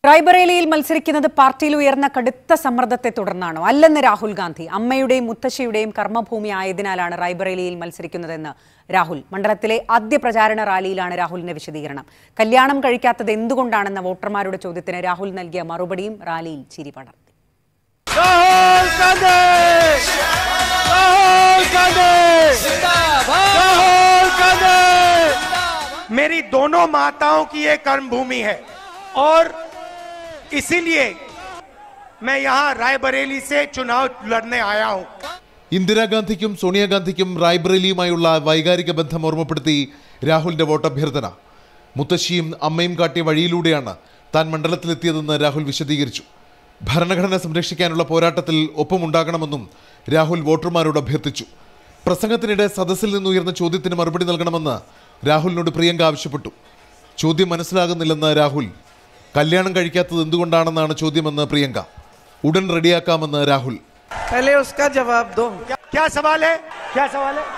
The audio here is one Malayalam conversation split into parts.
റായ്ബറേലിയിൽ മത്സരിക്കുന്നത് പാർട്ടിയിൽ ഉയർന്ന കടുത്ത സമ്മർദ്ദത്തെ തുടർന്നാണോ അല്ലെന്ന് രാഹുൽ ഗാന്ധി അമ്മയുടെയും മുത്തശ്ശിയുടെയും കർമ്മഭൂമി ആയതിനാലാണ് റായ്ബറേലിയിൽ മത്സരിക്കുന്നതെന്ന് രാഹുൽ മണ്ഡലത്തിലെ ആദ്യ പ്രചാരണ റാലിയിലാണ് രാഹുലിന്റെ വിശദീകരണം കല്യാണം കഴിക്കാത്തത് എന്തുകൊണ്ടാണെന്ന വോട്ടർമാരുടെ ചോദ്യത്തിന് രാഹുൽ നൽകിയ മറുപടിയും റാലിയിൽ ചിരി പടർത്തി राहुल गांधी राहुल गांधी राहुल गांधी मेरी दोनों माताओं की ये कर्म भूमि है और इसीलिए मैं यहाँ रायबरेली से चुनाव लड़ने आया हूँ ഇന്ദിരാഗാന്ധിക്കും സോണിയാഗാന്ധിക്കും റായ്ബറേലിയുമായുള്ള വൈകാരിക ബന്ധം ഓർമ്മപ്പെടുത്തി രാഹുലിന്റെ വോട്ടഭ്യർത്ഥന മുത്തശ്ശിയും അമ്മയും കാട്ടിയ വഴിയിലൂടെയാണ് താൻ മണ്ഡലത്തിലെത്തിയതെന്ന് രാഹുൽ വിശദീകരിച്ചു ഭരണഘടന സംരക്ഷിക്കാനുള്ള പോരാട്ടത്തിൽ ഒപ്പമുണ്ടാകണമെന്നും രാഹുൽ വോട്ടർമാരോട് അഭ്യർത്ഥിച്ചു പ്രസംഗത്തിനിടെ സദസ്സിൽ നിന്നുയർന്ന ചോദ്യത്തിന് മറുപടി നൽകണമെന്ന് രാഹുലിനോട് പ്രിയങ്ക ആവശ്യപ്പെട്ടു ചോദ്യം മനസ്സിലാകുന്നില്ലെന്ന് രാഹുൽ കല്യാണം കഴിക്കാത്തത് എന്തുകൊണ്ടാണെന്നാണ് ചോദ്യമെന്ന് പ്രിയങ്ക ഉടൻ റെഡിയാക്കാമെന്ന് രാഹുൽ पहले उसका जवाब दो क्या, क्या सवाल है क्या सवाल है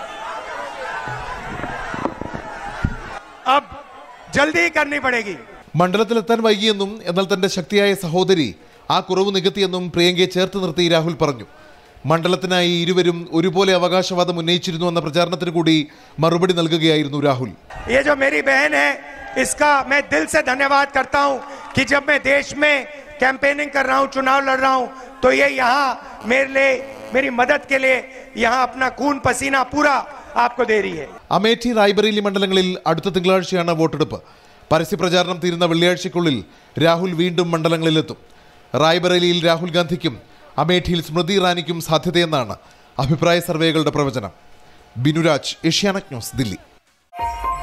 अब जल्दी ही करनी पड़ेगी മണ്ഡലത്തിലെത്താൻ വൈകിയെന്നും എന്നാൽ തന്റെ ശക്തിയായ സഹോദരി ആ കുറവ് നികത്തിയെന്നും പ്രിയങ്കയെ ചേർത്ത് നിർത്തി രാഹുൽ പറഞ്ഞു മണ്ഡലത്തിനായി ഇരുവരും ഒരുപോലെ അവകാശവാദം ഉന്നയിച്ചിരുന്നു എന്ന പ്രചാരണത്തിന് കൂടി മറുപടി നൽകുകയായിരുന്നു രാഹുൽ ये जो मेरी बहन है इसका मैं दिल से धन्यवाद करता हूं कि जब मैं देश में कैंपेनिंग कर रहा हूं चुनाव लड़ रहा हूं तो ये यहाँ मेरे लिए मेरी मदद के लिए यहाँ अपना खून पसीना पूरा आपको दे रही है അമേഠി റായ്ബറേലി മണ്ഡലങ്ങളിൽ അടുത്ത തിങ്കളാഴ്ചയാണ് വോട്ടെടുപ്പ് പരസ്യപ്രചാരണം തീരുന്ന വെള്ളിയാഴ്ചയ്ക്കുള്ളിൽ രാഹുൽ വീണ്ടും മണ്ഡലങ്ങളിലെത്തും റായ്ബറേലിയിൽ രാഹുൽ ഗാന്ധിക്കും അമേഠിയിൽ സ്മൃതി ഇറാനിക്കും സാധ്യതയെന്നാണ് അഭിപ്രായ സർവേകളുടെ പ്രവചനം ബിനുരാജ് ഏഷ്യാനെറ്റ് ന്യൂസ് ദില്ലി